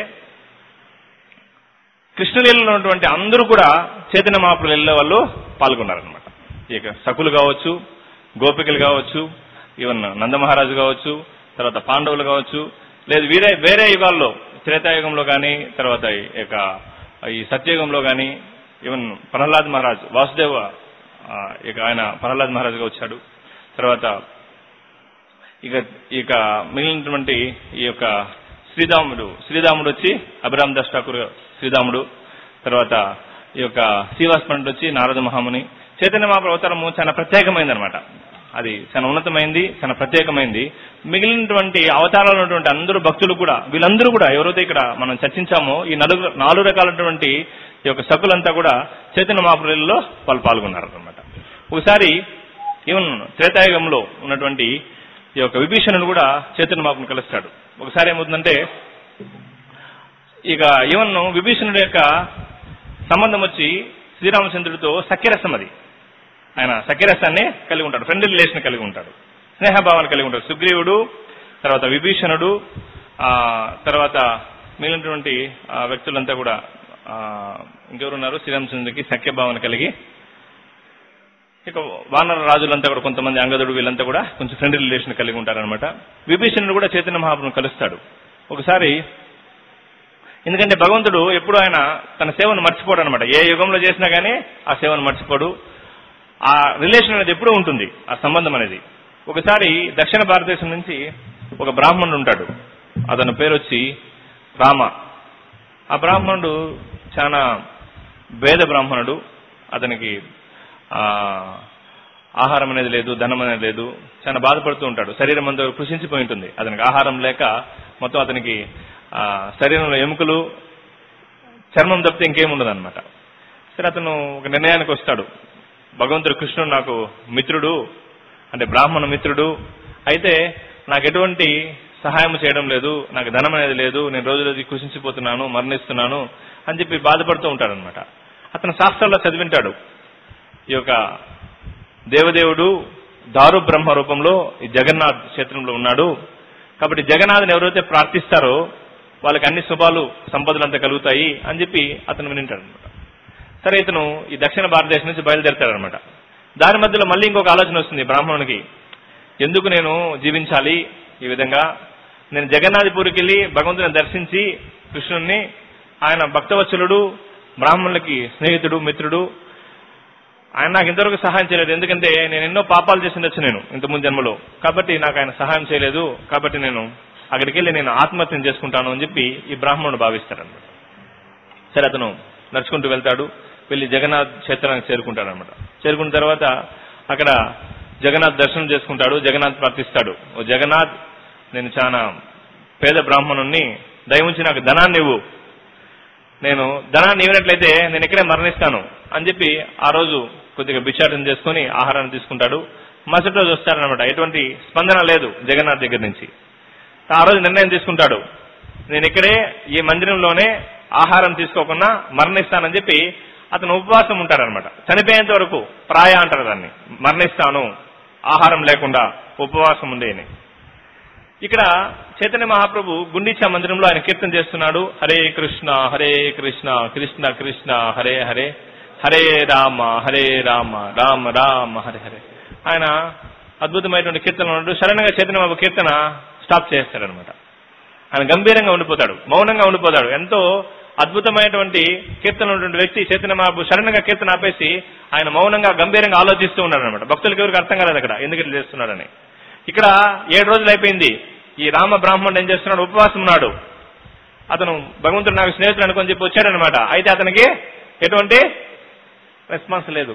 కృష్ణలీలలో ఉన్నటువంటి అందరూ కూడా చైతన్య మహాప్రభు లీలలో వాళ్ళు పాల్గొన్నారనమాట ఇక సకులు కావచ్చు గోపికలు కావచ్చు ఈవెన్ నందమహారాజు కావచ్చు తర్వాత పాండవులు కావచ్చు లేదు వేరే వేరే యుగాల్లో త్రేతాయుగంలో కానీ తర్వాత ఈ యొక్క ఈ సత్యయుగంలో కానీ ఈవెన్ ప్రహ్లాద్ మహారాజ్ వాసుదేవ ఆ, ఇక ఆయన ప్రహ్లాద్ మహారాజుగా వచ్చాడు తర్వాత ఇక ఇక మిగిలినటువంటి ఈ యొక్క శ్రీరాముడు శ్రీరాముడు వచ్చి అభిరామ్ దాస్ ఠాకూర్ శ్రీరాముడు తర్వాత ఈ యొక్క శ్రీవాస్ పండిట్ వచ్చి నారద మహాముని చైతన్య మహాప్రభు అవతారము చాలా ప్రత్యేకమైంది అనమాట అది చాలా ఉన్నతమైంది చాలా ప్రత్యేకమైంది మిగిలినటువంటి అవతారాలు ఉన్నటువంటి అందరూ భక్తులు కూడా వీళ్ళందరూ కూడా ఎవరైతే ఇక్కడ మనం చర్చించామో ఈ నలుగు నాలుగు రకాలైనటువంటి ఈ యొక్క సకులంతా కూడా చైతన్య మహాప్రభులలో వాళ్ళు పాల్గొన్నారు అనమాట ఒకసారి ఈవెన్ త్రేతాయుగంలో ఉన్నటువంటి ఈ యొక్క విభీషణుడు కూడా చైతన్య మహాపుని కలుస్తాడు ఒకసారి ఏమవుతుందంటే ఇక ఈవెన్ విభీషణుడి యొక్క సంబంధం వచ్చి శ్రీరామచంద్రుడితో సఖ్యరసం అది ఆయన సఖ్యరసాన్ని కలిగి ఉంటాడు ఫ్రెండ్లీ రిలేషన్ కలిగి ఉంటాడు స్నేహభావాన్ని కలిగి ఉంటాడు సుగ్రీవుడు తర్వాత విభీషణుడు ఆ తర్వాత మిగిలినటువంటి ఆ, వ్యక్తులంతా కూడా ఆ, ఇంకెవరున్నారు శ్రీరామచంద్రుడికి సఖ్యభావన కలిగి ఇక వానర రాజులంతా కూడా కొంతమంది అంగదుడు వీళ్ళంతా కూడా కొంచెం ఫ్రెండ్లీ రిలేషన్ కలిగి ఉంటారనమాట విభీషణుడు కూడా చైతన్య మహాప్రభుని కలుస్తాడు ఒకసారి ఎందుకంటే భగవంతుడు ఎప్పుడు ఆయన తన సేవను మర్చిపోడు అనమాట ఏ యుగంలో చేసినా కానీ ఆ సేవను మర్చిపోడు ఆ రిలేషన్ అనేది ఎప్పుడూ ఉంటుంది ఆ సంబంధం అనేది ఒకసారి దక్షిణ భారతదేశం నుంచి ఒక బ్రాహ్మణుడు ఉంటాడు అతని పేరు వచ్చి రామ ఆ బ్రాహ్మణుడు చాలా వేద బ్రాహ్మణుడు అతనికి ఆ ఆహారం అనేది లేదు ధనం అనేది లేదు చాలా బాధపడుతూ ఉంటాడు శరీరం అంతా కృషించిపోయి ఉంటుంది అతనికి ఆహారం లేక మొత్తం అతనికి ఆ శరీరంలో ఎముకలు చర్మం తప్పితే ఇంకేం ఉండదు అనమాట సరే అతను ఒక నిర్ణయానికి వస్తాడు భగవంతుడు కృష్ణుడు నాకు మిత్రుడు అంటే బ్రాహ్మణ మిత్రుడు అయితే నాకు ఎటువంటి సహాయం చేయడం లేదు నాకు ధనం అనేది లేదు నేను రోజు రోజు కృషించిపోతున్నాను మరణిస్తున్నాను అని చెప్పి బాధపడుతూ ఉంటాడనమాట అతను శాస్త్రాల్లో చదివింటాడు ఈ యొక్క దేవదేవుడు దారు బ్రహ్మ రూపంలో ఈ జగన్నాథ్ క్షేత్రంలో ఉన్నాడు కాబట్టి జగన్నాథ్ని ఎవరైతే ప్రార్థిస్తారో వాళ్ళకి అన్ని శుభాలు సంపదలు అంతా కలుగుతాయి అని చెప్పి అతను వినింటాడు అనమాట సరే ఇతను ఈ దక్షిణ భారతదేశం నుంచి బయలుదేరతాడనమాట దాని మధ్యలో మళ్ళీ ఇంకొక ఆలోచన వస్తుంది ఈ బ్రాహ్మణునికి ఎందుకు నేను జీవించాలి ఈ విధంగా నేను జగన్నాథపురికి వెళ్ళి భగవంతుని దర్శించి కృష్ణుణ్ణి ఆయన భక్తవత్సలుడు బ్రాహ్మణులకి స్నేహితుడు మిత్రుడు ఆయన నాకు ఇంతవరకు సహాయం చేయలేదు ఎందుకంటే నేను ఎన్నో పాపాలు చేసి ఉండొచ్చు నేను ఇంతకుముందు జన్మలో కాబట్టి నాకు ఆయన సహాయం చేయలేదు కాబట్టి నేను అక్కడికి వెళ్ళి నేను ఆత్మహత్యం చేసుకుంటాను అని చెప్పి ఈ బ్రాహ్మణుడు భావిస్తాడనమాట సరే అతను నడుచుకుంటూ వెళ్తాడు వెళ్ళి జగన్నాథ్ క్షేత్రానికి చేరుకుంటాడు అనమాట చేరుకున్న తర్వాత అక్కడ జగన్నాథ్ దర్శనం చేసుకుంటాడు జగన్నాథ్ ప్రార్థిస్తాడు ఓ జగన్నాథ్ నేను చాలా పేద బ్రాహ్మణుణ్ణి దయవుంచి నాకు ధనాన్ని ఇవ్వు నేను ధనాన్ని ఇవ్వనట్లయితే నేను ఇక్కడే మరణిస్తాను అని చెప్పి ఆ రోజు కొద్దిగా బిచ్చాటం చేసుకుని ఆహారాన్ని తీసుకుంటాడు మరుసటి రోజు వస్తాడనమాట ఎటువంటి స్పందన లేదు జగన్నాథ్ దగ్గర నుంచి ఆ రోజు నిర్ణయం తీసుకుంటాడు నేను ఇక్కడే ఈ మందిరంలోనే ఆహారం తీసుకోకుండా మరణిస్తానని చెప్పి అతను ఉపవాసం ఉంటాడనమాట చనిపోయేంత వరకు ప్రాయ అంటారు దాన్ని మరణిస్తాను ఆహారం లేకుండా ఉపవాసం ఉండే అని ఇక్కడ చైతన్య మహాప్రభు గుండీచా మందిరంలో ఆయన కీర్తన చేస్తున్నాడు హరే కృష్ణ హరే కృష్ణ కృష్ణ కృష్ణ హరే హరే హరే రామ హరే రామ రామ రామ హరే హరే ఆయన అద్భుతమైనటువంటి కీర్తన ఉన్నాడు సడన్ గా చైతన్య మహాప్రభు కీర్తన స్టాప్ చేస్తాడనమాట ఆయన గంభీరంగా ఉండిపోతాడు మౌనంగా ఉండిపోతాడు ఎంతో అద్భుతమైనటువంటి కీర్తన ఉన్నటువంటి వ్యక్తి చైతన్య మహాప్రభు సడన్ గా కీర్తన ఆపేసి ఆయన మౌనంగా గంభీరంగా ఆలోచిస్తూ ఉన్నాడు అనమాట భక్తులకు ఎవరికి అర్థం కాలేదు అక్కడ ఎందుకు ఇట్లా చేస్తున్నాడని ఇక్కడ ఏడు రోజులు అయిపోయింది ఈ రామ బ్రాహ్మణుడు ఏం చేస్తున్నాడు ఉపవాసం ఉన్నాడు అతను భగవంతుడు నాకు స్నేహితుడు అనుకొని చెప్పి వచ్చాడనమాట అయితే అతనికి ఎటువంటి రెస్పాన్స్ లేదు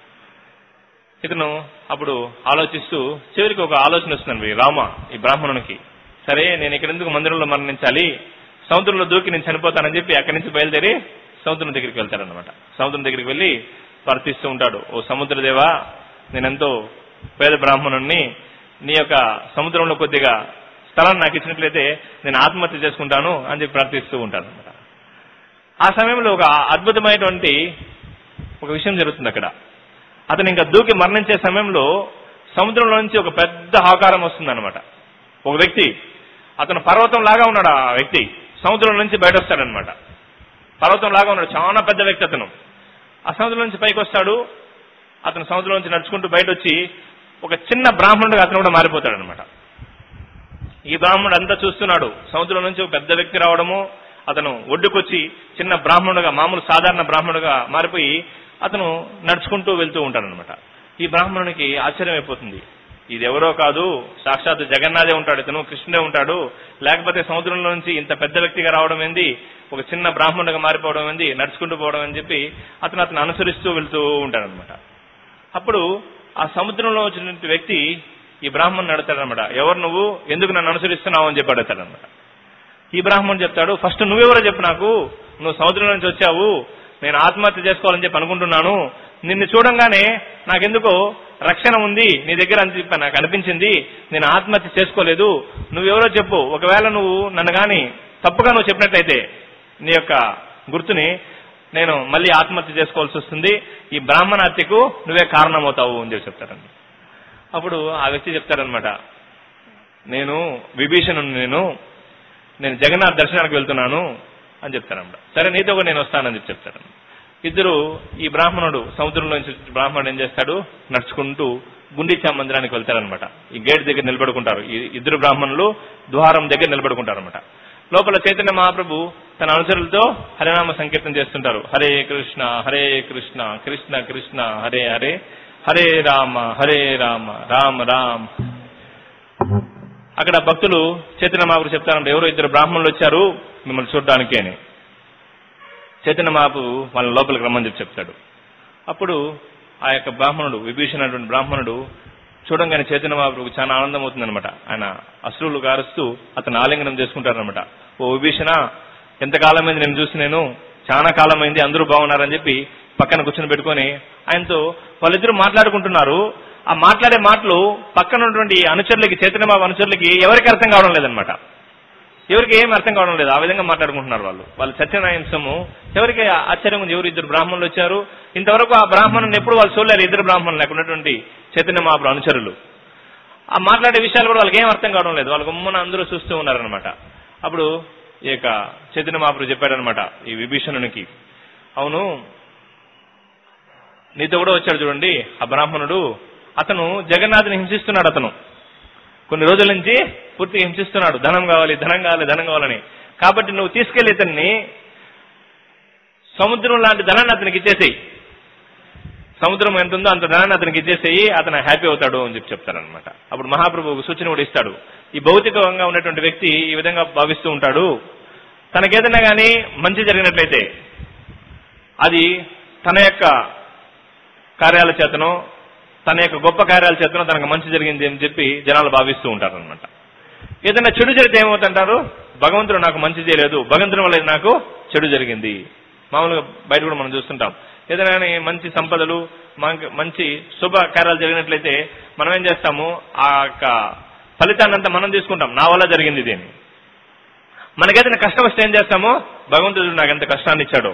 ఇతను అప్పుడు ఆలోచిస్తూ చివరికి ఒక ఆలోచన వస్తుందండి రామ ఈ బ్రాహ్మణునికి సరే నేను ఇక్కడ ఎందుకు మందిరంలో మరణించాలి సముద్రంలో దూకి నేను చనిపోతానని చెప్పి అక్కడి నుంచి బయలుదేరి సముద్రం దగ్గరికి వెళ్తాడనమాట సముద్రం దగ్గరికి వెళ్ళి ప్రార్థిస్తూ ఉంటాడు ఓ సముద్రదేవా నేనెంతో పేద బ్రాహ్మణుణ్ణి నీ యొక్క సముద్రంలో కొద్దిగా స్థలాన్ని నాకు ఇచ్చినట్లయితే నేను ఆత్మహత్య చేసుకుంటాను అని చెప్పి ప్రార్థిస్తూ ఉంటాను అనమాట ఆ సమయంలో ఒక అద్భుతమైనటువంటి ఒక విషయం జరుగుతుంది అక్కడ అతను ఇంకా దూకి మరణించే సమయంలో సముద్రంలో నుంచి ఒక పెద్ద ఆకారం వస్తుందన్నమాట ఒక వ్యక్తి అతను పర్వతం లాగా ఉన్నాడు ఆ వ్యక్తి సముద్రం నుంచి బయట వస్తాడనమాట పర్వతం లాగా ఉన్నాడు చాలా పెద్ద వ్యక్తి అతను ఆ సముద్రం నుంచి పైకి వస్తాడు అతను సముద్రం నుంచి నడుచుకుంటూ బయట వచ్చి ఒక చిన్న బ్రాహ్మణుడిగా అతను కూడా మారిపోతాడనమాట ఈ బ్రాహ్మణుడు అంతా చూస్తున్నాడు సముద్రం నుంచి ఒక పెద్ద వ్యక్తి రావడము అతను ఒడ్డుకొచ్చి చిన్న బ్రాహ్మణుడుగా మామూలు సాధారణ బ్రాహ్మణుడుగా మారిపోయి అతను నడుచుకుంటూ వెళ్తూ ఉంటాడనమాట ఈ బ్రాహ్మణునికి ఆశ్చర్యం అయిపోతుంది ఇది ఎవరో కాదు సాక్షాత్ జగన్నాథే ఉంటాడు ఇతను కృష్ణుడే ఉంటాడు లేకపోతే సముద్రంలో నుంచి ఇంత పెద్ద వ్యక్తిగా రావడం ఏంది ఒక చిన్న బ్రాహ్మణుడిగా మారిపోవడం ఏంది నడుచుకుంటూ పోవడం అని చెప్పి అతను అతను అనుసరిస్తూ వెళ్తూ ఉంటాడనమాట అప్పుడు ఆ సముద్రంలో వచ్చినటువంటి వ్యక్తి ఈ బ్రాహ్మణుని అడుగుతాడనమాట ఎవరు నువ్వు ఎందుకు నన్ను అనుసరిస్తున్నావు అని చెప్పి అడుగుతాడనమాట ఈ బ్రాహ్మణుడు చెప్తాడు ఫస్ట్ నువ్వెవరో చెప్పు నాకు నువ్వు సముద్రం నుంచి వచ్చావు నేను ఆత్మహత్య చేసుకోవాలని చెప్పి అనుకుంటున్నాను నిన్ను చూడంగానే నాకెందుకో రక్షణ ఉంది నీ దగ్గర అని చెప్పి నాకు అనిపించింది నేను ఆత్మహత్య చేసుకోలేదు నువ్వెవరో చెప్పు ఒకవేళ నువ్వు నన్ను గాని తప్పుగా నువ్వు చెప్పినట్లయితే నీ యొక్క గుర్తుని నేను మళ్ళీ ఆత్మహత్య చేసుకోవాల్సి వస్తుంది ఈ బ్రాహ్మణ హత్యకు నువ్వే కారణమవుతావు అని చెప్పి చెప్తారండి అప్పుడు ఆ వ్యక్తి చెప్తారనమాట నేను విభీషణు నేను నేను జగన్నాథ్ దర్శనానికి వెళ్తున్నాను అని చెప్తారన్నమాట సరే నీతో కూడా నేను వస్తానని చెప్పి చెప్తారు ఇద్దరు ఈ బ్రాహ్మణుడు సముద్రంలో నుంచి వచ్చి బ్రాహ్మణుడు ఏం చేస్తాడు నడుచుకుంటూ గుండిచా మందిరానికి వెళ్తారనమాట ఈ గేట్ దగ్గర నిలబడుకుంటారు ఈ ఇద్దరు బ్రాహ్మణులు ద్వారం దగ్గర నిలబడుకుంటారు అనమాట లోపల చైతన్య మహాప్రభు తన అనుచరులతో హరినామ సంకీర్తన చేస్తుంటారు హరే కృష్ణ హరే కృష్ణ కృష్ణ కృష్ణ హరే హరే హరే రామ హరే రామ రామ రామ్ అక్కడ భక్తులు చైతన్య మహాప్రభు చెప్తారంటే ఎవరో ఇద్దరు బ్రాహ్మణులు వచ్చారు మిమ్మల్ని చూడడానికి అని చైతన్య మహాప్రభు వాళ్ళ లోపలికి రమ్మని చెప్పి చెప్తాడు అప్పుడు ఆ యొక్క బ్రాహ్మణుడు విభీషణ అనేటువంటి బ్రాహ్మణుడు చూడంగానే చైతన్య మహాప్రభుకు చాలా ఆనందం అవుతుందన్నమాట ఆయన అశ్రువులు గారుస్తూ అతను ఆలింగనం చేసుకుంటారనమాట ఓ విభీషణ ఎంతకాలమైంది నేను చూసి నేను చాలా కాలమైంది అందరూ బాగున్నారని చెప్పి పక్కన కూర్చొని పెట్టుకొని ఆయనతో వాళ్ళిద్దరూ మాట్లాడుకుంటున్నారు ఆ మాట్లాడే మాటలు పక్కన ఉన్నటువంటి అనుచరులకి చైతన్య బాబు అనుచరులకి ఎవరికి అర్థం కావడం లేదనమాట ఎవరికి ఏం అర్థం కావడం లేదు ఆ విధంగా మాట్లాడుకుంటున్నారు వాళ్ళు వాళ్ళ సత్యనాయంసము ఎవరికి ఆశ్చర్యం ఉంది ఎవరు ఇద్దరు బ్రాహ్మణులు వచ్చారు ఇంతవరకు ఆ బ్రాహ్మణుని ఎప్పుడు వాళ్ళు చూడలేరు ఇద్దరు బ్రాహ్మణులు అక్కడ ఉన్నటువంటి చైతన్య మహాప్రభు అనుచరులు ఆ మాట్లాడే విషయాలు కూడా వాళ్ళకి ఏం అర్థం కావడం లేదు వాళ్ళ గుమ్మన అందరూ చూస్తూ ఉన్నారనమాట అప్పుడు ఈ యొక్క చైతన్య మహాప్రభు చెప్పాడనమాట ఈ విభీషణునికి అవును నీతో కూడా వచ్చాడు చూడండి ఆ బ్రాహ్మణుడు అతను జగన్నాథుని హింసిస్తున్నాడు అతను కొన్ని రోజుల నుంచి పూర్తిగా హింసిస్తున్నాడు ధనం కావాలి ధనం కావాలి ధనం కావాలని కాబట్టి నువ్వు తీసుకెళ్లి ఇతన్ని సముద్రం లాంటి ధనాన్ని అతనికి ఇచ్చేసేయి సముద్రం ఎంత ఉందో అంత ధనాన్ని అతనికి ఇచ్చేసేయి అతను హ్యాపీ అవుతాడు అని చెప్పి చెప్తారనమాట అప్పుడు మహాప్రభు ఒక సూచన కూడా ఇస్తాడు ఈ భౌతికంగా ఉన్నటువంటి వ్యక్తి ఈ విధంగా భావిస్తూ ఉంటాడు తనకేదైనా కానీ మంచి జరిగినట్లయితే అది తన యొక్క కార్యాల చేతనో తన యొక్క గొప్ప కార్యాల చేతనో తనకు మంచి జరిగింది అని చెప్పి జనాలు భావిస్తూ ఉంటారు అనమాట ఏదైనా చెడు జరిగితే ఏమవుతుంటారు భగవంతుడు నాకు మంచి చేయలేదు భగవంతుడి వల్ల నాకు చెడు జరిగింది మామూలుగా బయట కూడా మనం చూస్తుంటాం ఏదైనా కానీ మంచి సంపదలు మనకి మంచి శుభ కార్యాలు జరిగినట్లయితే మనం ఏం చేస్తాము ఆ యొక్క ఫలితాన్ని అంతా మనం తీసుకుంటాం నా వల్ల జరిగింది ఇది అని మనకేదైనా కష్టం వస్తే ఏం చేస్తాము భగవంతుడు నాకు ఎంత కష్టాన్ని ఇచ్చాడో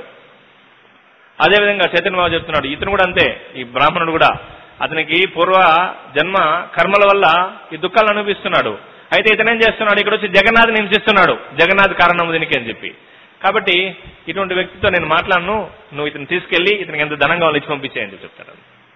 అదేవిధంగా చైతన్య బాబు చెప్తున్నాడు ఇతను కూడా అంతే ఈ బ్రాహ్మణుడు కూడా అతనికి పూర్వ జన్మ కర్మల వల్ల ఈ దుఃఖాలు అనుభవిస్తున్నాడు అయితే ఇతను ఏం చేస్తున్నాడు ఇక్కడ వచ్చి జగన్నాథ్ హింసిస్తున్నాడు జగన్నాథ్ కారణం దీనికి అని చెప్పి కాబట్టి ఇటువంటి వ్యక్తితో నేను మాట్లాడను నువ్వు ఇతను తీసుకెళ్లి ఇతనికి ఎంత ధనం కావాలి ఇచ్చి పంపించేయని చెప్పి చెప్తాడు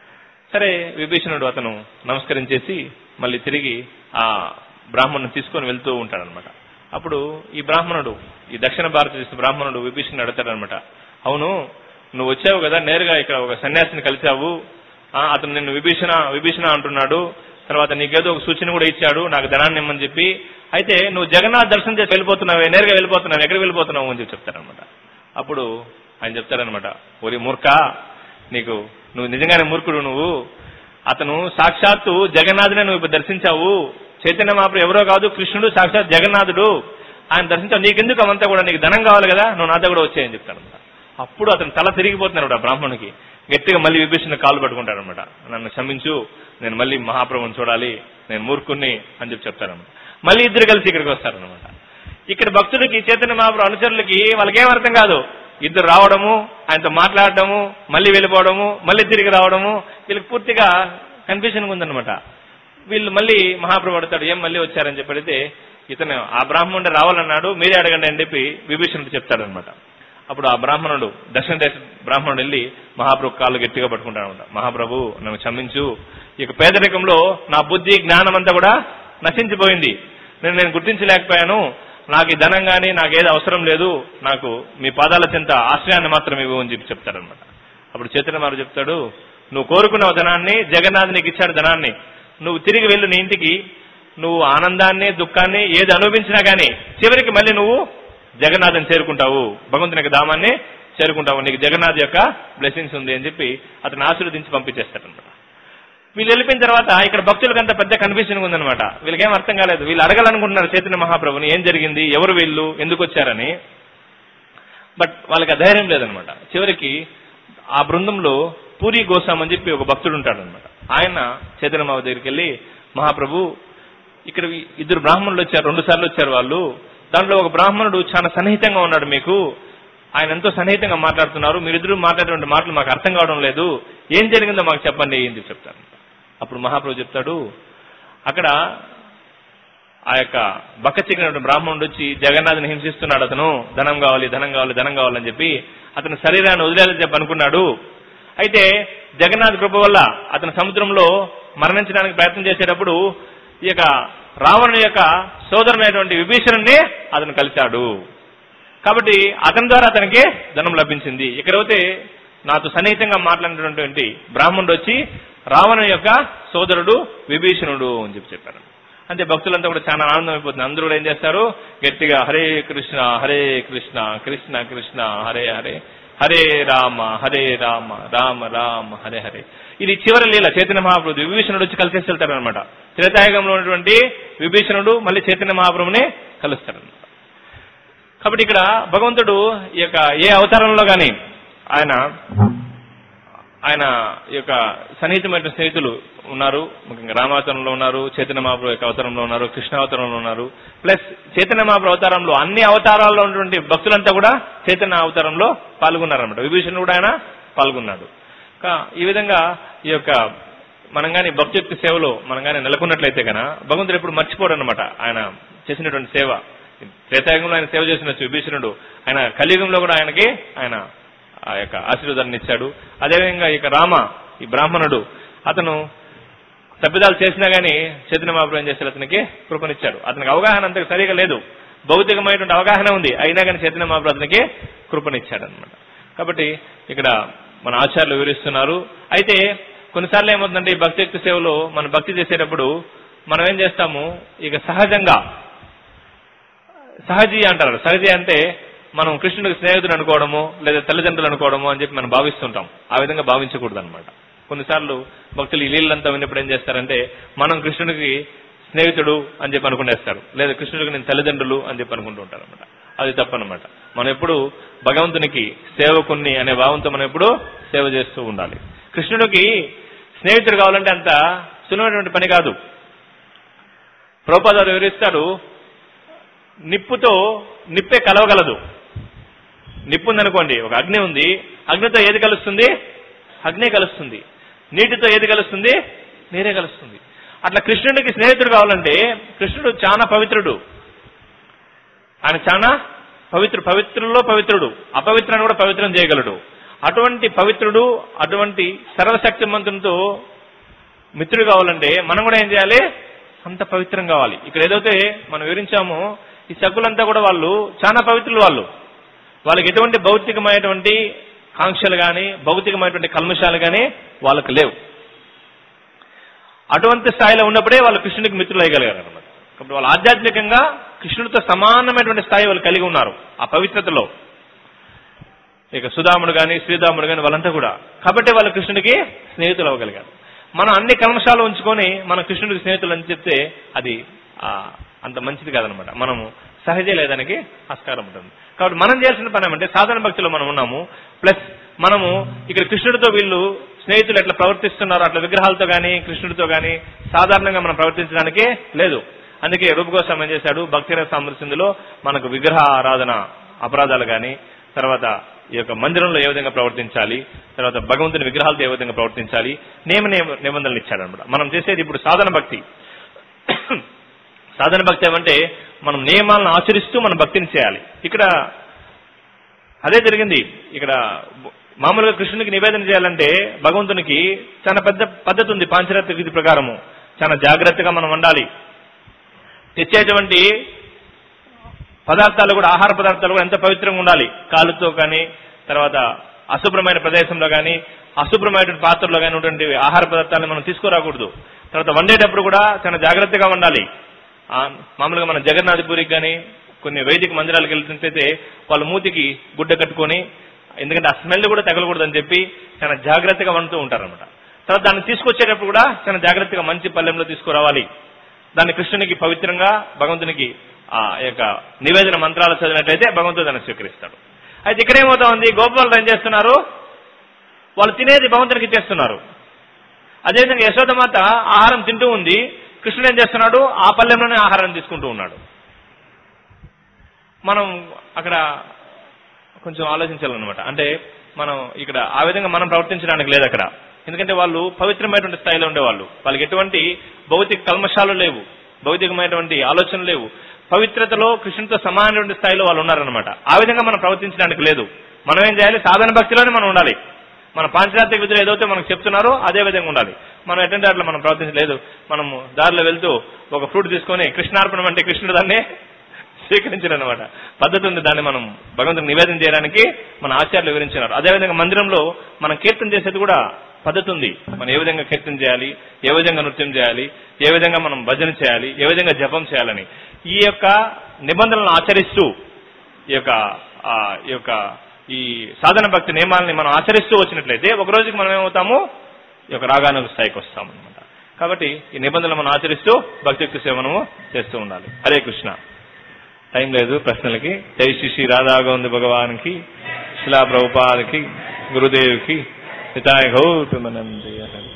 సరే విభీషణుడు అతను నమస్కరించేసి మళ్ళీ తిరిగి ఆ బ్రాహ్మణుని తీసుకొని వెళ్తూ ఉంటాడనమాట అప్పుడు ఈ బ్రాహ్మణుడు ఈ దక్షిణ భారతదేశ బ్రాహ్మణుడు విభీషణుడు అడుగుతాడనమాట అవును నువ్వు వచ్చావు కదా నేరుగా ఇక్కడ ఒక సన్యాసిని కలిసావు ఆ, అతను నిన్ను విభీషణ విభీషణ అంటున్నాడు తర్వాత నీకేదో ఒక సూచన కూడా ఇచ్చాడు నాకు ధనాన్ని ఇమ్మని చెప్పి అయితే నువ్వు జగన్నాథ్ దర్శనం చేసి వెళ్ళిపోతున్నావే నేరుగా వెళ్ళిపోతున్నావు ఎక్కడికి వెళ్ళిపోతున్నావు అని చెప్పి చెప్తారనమాట అప్పుడు ఆయన చెప్తారనమాట ఓరి మూర్ఖ నీకు నువ్వు నిజంగానే మూర్ఖుడు నువ్వు అతను సాక్షాత్తు జగన్నాథునే నువ్వు ఇప్పుడు దర్శించావు చైతన్య మహాప్రభు ఎవరో కాదు కృష్ణుడు సాక్షాత్ జగన్నాథుడు ఆయన దర్శించావు నీకెందుకు అవంతా కూడా నీకు ధనం కావాలి కదా నువ్వు నాతో కూడా వచ్చాయని చెప్తానమాట అప్పుడు అతను తల తిరిగిపోతున్నాడు ఆ బ్రాహ్మణునికి గట్టిగా మళ్ళీ విభీషణ కాలు పట్టుకుంటాడనమాట నన్ను క్షమించు నేను మళ్ళీ మహాప్రభుని చూడాలి నేను మూర్ఖుణ్ణి అని చెప్పి చెప్తారనమాట మళ్ళీ ఇద్దరు కలిసి ఇక్కడికి వస్తారనమాట ఇక్కడ భక్తులకి చైతన్య మహాప్రభు అనుచరులకి వాళ్ళకేం అర్థం కాదు ఇద్దరు రావడము ఆయనతో మాట్లాడడము మళ్ళీ వెళ్ళిపోవడము మళ్ళీ తిరిగి రావడము వీళ్ళకి పూర్తిగా కన్ఫ్యూజన్ ఉందన్నమాట వీళ్ళు మళ్ళీ మహాప్రభు అడుగుతాడు ఏం మళ్ళీ వచ్చారని చెప్పి అడిగితే ఇతను ఆ బ్రాహ్మణుడు రావాలన్నాడు మీరే అడగండి అని చెప్పి విభీషణుడు చెప్తాడనమాట అప్పుడు ఆ బ్రాహ్మణుడు దక్షిణ దేశ బ్రాహ్మణుడు వెళ్ళి మహాప్రభు కాళ్ళు గట్టిగా పట్టుకుంటాడనమాట మహాప్రభు నన్ను క్షమించు ఇక పేదరికంలో నా బుద్ధి జ్ఞానం అంతా కూడా నశించిపోయింది నేను నేను గుర్తించలేకపోయాను నాకు ఈ ధనం కానీ నాకు ఏది అవసరం లేదు నాకు మీ పాదాల చెంత ఆశ్రయాన్ని మాత్రం ఇవ్వు అని చెప్పి చెప్తాడనమాట అప్పుడు చైతన్య మారు చెప్తాడు నువ్వు కోరుకున్న ధనాన్ని జగన్నాథ్ నీకు ఇచ్చాడు ధనాన్ని నువ్వు తిరిగి వెళ్ళు నీ ఇంటికి నువ్వు ఆనందాన్ని దుఃఖాన్ని ఏది అనుభవించినా గానీ చివరికి మళ్ళీ నువ్వు జగన్నాథ్ని చేరుకుంటావు భగవంతుని యొక్క ధామాన్ని చేరుకుంటావు నీకు జగన్నాథ్ యొక్క బ్లెస్సింగ్స్ ఉంది అని చెప్పి అతను ఆశీర్వదించి పంపించేస్తాడనమాట వీళ్ళు వెళ్ళిపోయిన తర్వాత ఇక్కడ భక్తులకు అంత పెద్ద కన్ఫ్యూజన్ ఉందన్నమాట వీళ్ళకేం అర్థం కాలేదు వీళ్ళు అడగాలనుకుంటున్నారు చైతన్య మహాప్రభుని ఏం జరిగింది ఎవరు వీళ్ళు ఎందుకు వచ్చారని బట్ వాళ్ళకి ఆ ధైర్యం లేదనమాట చివరికి ఆ బృందంలో పూరి గోసాం అని చెప్పి ఒక భక్తుడు ఉంటాడనమాట ఆయన చైతన్య మహాప్రభు దగ్గరికి వెళ్ళి మహాప్రభు ఇక్కడ ఇద్దరు బ్రాహ్మణులు వచ్చారు రెండు సార్లు వచ్చారు వాళ్ళు దాంట్లో ఒక బ్రాహ్మణుడు చాలా సన్నిహితంగా ఉన్నాడు మీకు ఆయన ఎంతో సన్నిహితంగా మాట్లాడుతున్నారు మీరిద్దరూ మాట్లాడేటువంటి మాటలు మాకు అర్థం కావడం లేదు ఏం జరిగిందో మాకు చెప్పండి ఏం చెప్పి చెప్తాను అప్పుడు మహాప్రభు చెప్తాడు అక్కడ ఆ యొక్క బక్క చిక్కినటువంటి బ్రాహ్మణుడు వచ్చి జగన్నాథుని హింసిస్తున్నాడు అతను ధనం కావాలి ధనం కావాలి ధనం కావాలని చెప్పి అతను శరీరాన్ని వదిలేయాలని చెప్పి అనుకున్నాడు అయితే జగన్నాథ్ కృప వల్ల అతను సముద్రంలో మరణించడానికి ప్రయత్నం చేసేటప్పుడు ఈ యొక్క రావణుని యొక్క సోదరునైనటువంటి విభీషణుణ్ణి అతను కలిశాడు కాబట్టి అతని ద్వారా అతనికి ధనం లభించింది ఇక్కడ పోతే నాతో సన్నిహితంగా మాట్లాడినటువంటి బ్రాహ్మణుడు వచ్చి రావణుని యొక్క సోదరుడు విభీషణుడు అని చెప్పి చెప్పారు అంటే భక్తులంతా కూడా చాలా ఆనందం అయిపోతుంది అందరూ కూడా ఏం చేస్తారు గట్టిగా హరే కృష్ణ హరే కృష్ణ కృష్ణ కృష్ణ హరే హరే హరే రామ హరే రామ రామ రామ హరే హరే ఇది చివరి లీల చైతన్య మహాప్రభు విభీషణుడు వచ్చి కలిసేసి వెళ్తాడు అనమాట త్రేతాయుగంలో ఉన్నటువంటి విభీషణుడు మళ్ళీ చైతన్య మహాప్రభుని కలుస్తాడు కాబట్టి ఇక్కడ భగవంతుడు ఈ యొక్క ఏ అవతారంలో గాని ఆయన ఆయన ఈ యొక్క సన్నిహితమైన స్నేహితులు ఉన్నారు ముఖ్యంగా రామావతారంలో ఉన్నారు చైతన్య మహాప్రభు యొక్క అవతారంలో ఉన్నారు కృష్ణావతారంలో ఉన్నారు ప్లస్ చైతన్య మహాప్రభు అవతారంలో అన్ని అవతారాల్లో ఉన్నటువంటి భక్తులంతా కూడా చైతన్య అవతారంలో పాల్గొన్నారన్నమాట విభీషణుడు కూడా ఆయన పాల్గొన్నాడు కా- ఈ విధంగా ఈ యొక్క మనం గాని భక్తి యొక్క సేవలో మనం గాని నెలకొన్నట్లయితే గన భగవంతుడు ఎప్పుడు మర్చిపోడు అనమాట ఆయన చేసినటువంటి సేవ త్రేతాయుగంలో ఆయన సేవ చేసినచ్చు విభీషణుడు ఆయన కలియుగంలో కూడా ఆయనకి ఆయన ఆ యొక్క ఆశీర్వాదాన్ని ఇచ్చాడు అదేవిధంగా ఈ యొక్క రామ ఈ బ్రాహ్మణుడు అతను తప్పిదాలు చేసినా గానీ చైతన్య మహాప్రభు ఏం చేశాడు అతనికి కృపనిచ్చాడు అతనికి అవగాహన అంతకు సరిగా లేదు భౌతికమైనటువంటి అవగాహన ఉంది అయినా కానీ చైతన్య మహాప్రభు అతనికి కృపనిచ్చాడు అనమాట కాబట్టి ఇక్కడ మన ఆచార్యులు వివరిస్తున్నారు అయితే కొన్నిసార్లు ఏమవుతుందంటే ఈ భక్తి యుక్త సేవలో మనం భక్తి చేసేటప్పుడు మనం ఏం చేస్తాము ఇక సహజంగా సహజీ అంటారు సహజీ అంటే మనం కృష్ణుడికి స్నేహితుడు అనుకోవడము లేదా తల్లిదండ్రులు అనుకోవడము అని చెప్పి మనం భావిస్తుంటాం ఆ విధంగా భావించకూడదు అనమాట కొన్నిసార్లు భక్తులు ఈ లీలంతా విన్నప్పుడు ఏం చేస్తారంటే మనం కృష్ణుడికి స్నేహితుడు అని చెప్పి అనుకునేస్తారు లేదా కృష్ణుడికి నేను తల్లిదండ్రులు అని చెప్పి అనుకుంటూ ఉంటారు అనమాట అది తప్పనమాట మనం ఎప్పుడు భగవంతునికి సేవకుణ్ణి అనే భావంతో మనం ఎప్పుడు సేవ చేస్తూ ఉండాలి కృష్ణుడికి స్నేహితుడు కావాలంటే అంత సులువైనటువంటి పని కాదు ప్రభుపాదారు వివరిస్తాడు నిప్పుతో నిప్పే కలవగలదు నిప్పు ఉందనుకోండి ఒక అగ్ని ఉంది అగ్నితో ఏది కలుస్తుంది అగ్ని కలుస్తుంది నీటితో ఏది కలుస్తుంది నీరే కలుస్తుంది అట్లా కృష్ణుడికి స్నేహితుడు కావాలంటే కృష్ణుడు చాలా పవిత్రుడు ఆయన చాలా పవిత్రు పవిత్రుల్లో పవిత్రుడు అపవిత్రాన్ని కూడా పవిత్రం చేయగలడు అటువంటి పవిత్రుడు అటువంటి సర్వశక్తిమంతునితో మిత్రుడు కావాలంటే మనం కూడా ఏం చేయాలి అంత పవిత్రం కావాలి ఇక్కడ ఏదైతే మనం వివరించామో ఈ సకులంతా కూడా వాళ్ళు చాలా పవిత్రులు వాళ్ళు వాళ్ళకి ఎటువంటి భౌతికమైనటువంటి కాంక్షలు కానీ భౌతికమైనటువంటి కల్మషాలు కానీ వాళ్ళకు లేవు అటువంటి స్థాయిలో ఉన్నప్పుడే వాళ్ళు కృష్ణుడికి మిత్రులు అయ్యగలిగారు అనమాట కాబట్టి వాళ్ళు ఆధ్యాత్మికంగా కృష్ణుడితో సమానమైనటువంటి స్థాయి వాళ్ళు కలిగి ఉన్నారు ఆ పవిత్రతలో ఇక సుధాముడు కానీ శ్రీధాముడు కానీ వాళ్ళంతా కూడా కాబట్టి వాళ్ళు కృష్ణుడికి స్నేహితులు అవ్వగలిగారు మనం అన్ని కల్మషాలు ఉంచుకొని మన కృష్ణుడికి స్నేహితులు అని చెప్తే అది ఆ, అంత మంచిది కాదనమాట మనము సహజ లేదానికి ఆస్కారం ఉంటుంది కాబట్టి మనం చేయాల్సిన పని ఏమంటే సాధారణ భక్తిలో మనం ఉన్నాము ప్లస్ మనము ఇక్కడ కృష్ణుడితో వీళ్ళు స్నేహితులు ఎట్లా ప్రవర్తిస్తున్నారు అట్లా విగ్రహాలతో కానీ కృష్ణుడితో కానీ సాధారణంగా మనం ప్రవర్తించడానికి లేదు అందుకే రూపగోస్వామి ఏం చేశాడు భక్తిరస సమృద్ధిలో మనకు విగ్రహ ఆరాధన అపరాధాలు కానీ తర్వాత ఈ యొక్క మందిరంలో ఏ విధంగా ప్రవర్తించాలి తర్వాత భగవంతుని విగ్రహాలతో ఏ విధంగా ప్రవర్తించాలి నియమ నియమ- నిబంధనలు ఇచ్చాడనమాట మనం చేసేది ఇప్పుడు సాధన భక్తి సాధన భక్తి ఏమంటే మనం నియమాలను ఆచరిస్తూ మన భక్తిని చేయాలి ఇక్కడ అదే జరిగింది ఇక్కడ మామూలుగా కృష్ణునికి నివేదన చేయాలంటే భగవంతునికి చాలా పెద్ద పద్ధతి ఉంది పాంచరాత్ర విధి ప్రకారము చాలా జాగ్రత్తగా మనం వండాలి తెచ్చేటువంటి పదార్థాలు కూడా ఆహార పదార్థాలు కూడా ఎంత పవిత్రంగా ఉండాలి కాలుతో కానీ తర్వాత అశుభ్రమైన ప్రదేశంలో కానీ అశుభ్రమైనటువంటి పాత్రలో కానీ ఉన్నటువంటి ఆహార పదార్థాలను మనం తీసుకురాకూడదు తర్వాత వండేటప్పుడు కూడా చాలా జాగ్రత్తగా ఉండాలి ఆ, మామూలుగా మన జగన్నాథపురికి కానీ కొన్ని వైదిక మందిరాలకు వెళ్తుంటే వాళ్ళ మూతికి గుడ్డ కట్టుకొని ఎందుకంటే ఆ స్మెల్ కూడా తగలకూడదని చెప్పి చాలా జాగ్రత్తగా వండుతూ ఉంటారన్నమాట తర్వాత దాన్ని తీసుకొచ్చేటప్పుడు కూడా చాలా జాగ్రత్తగా మంచి పల్లెంలో తీసుకురావాలి దాన్ని కృష్ణునికి పవిత్రంగా భగవంతునికి ఆ యొక్క నివేదన మంత్రాలు చదివినట్లయితే భగవంతుడు దాన్ని స్వీకరిస్తాడు అయితే ఇక్కడ ఏమవుతా ఉంది గోపాలు ఏం చేస్తున్నారు వాళ్ళు తినేది భగవంతునికి ఇచ్చేస్తున్నారు అదేవిధంగా యశోదమాత ఆహారం తింటూ ఉంది కృష్ణుడు ఏం చేస్తున్నాడు ఆ పల్లెంలోనే ఆహారం తీసుకుంటూ ఉన్నాడు మనం అక్కడ కొంచెం ఆలోచించాలన్నమాట అంటే మనం ఇక్కడ ఆ విధంగా మనం ప్రవర్తించడానికి లేదు అక్కడ ఎందుకంటే వాళ్ళు పవిత్రమైనటువంటి స్థాయిలో ఉండేవాళ్ళు వాళ్ళకి ఎటువంటి భౌతిక కల్మషాలు లేవు భౌతికమైనటువంటి ఆలోచనలు లేవు పవిత్రతలో కృష్ణునితో సమానమైన స్థాయిలో వాళ్ళు ఉన్నారనమాట ఆ విధంగా మనం ప్రవర్తించడానికి లేదు మనం ఏం చేయాలి సాధన భక్తిలోనే మనం ఉండాలి మన పాంచరాత్రిక విధులు ఏదైతే మనకు చెప్తున్నారో అదే విధంగా ఉండాలి మనం ఎటువంటి అట్లా మనం ప్రవర్తించలేదు మనం దారిలో వెళ్తూ ఒక ఫ్రూట్ తీసుకొని కృష్ణార్పణం అంటే కృష్ణుడు దాన్ని స్వీకరించారు అనమాట పద్ధతి ఉంది దాన్ని మనం భగవంతునికి నివేదన చేయడానికి మన ఆచార్యులు వివరించినారు అదేవిధంగా మందిరంలో మనం కీర్తన చేసేది కూడా పద్ధతి ఉంది మనం ఏ విధంగా కీర్తన చేయాలి ఏ విధంగా నృత్యం చేయాలి ఏ విధంగా మనం భజన చేయాలి ఏ విధంగా జపం చేయాలని ఈ యొక్క నిబంధనలను ఆచరిస్తూ ఈ యొక్క ఆ, ఈ యొక్క ఈ సాధన భక్తి నియమాలని మనం ఆచరిస్తూ వచ్చినట్లయితే ఒక రోజుకి మనం ఏమవుతాము ఈ యొక్క రాగానుగ స్థాయికి వస్తాం అనమాట కాబట్టి ఈ నిబంధనలు మనం ఆచరిస్తూ భక్తియుక్త సేవ మనము చేస్తూ ఉండాలి హరే కృష్ణ టైం లేదు ప్రశ్నలకి జై శ్రీ శ్రీ రాధాగోవింద భగవాన్కి శిలా ప్రభుపాదకి గురుదేవ్కి పితాయ గౌతమనందయ్య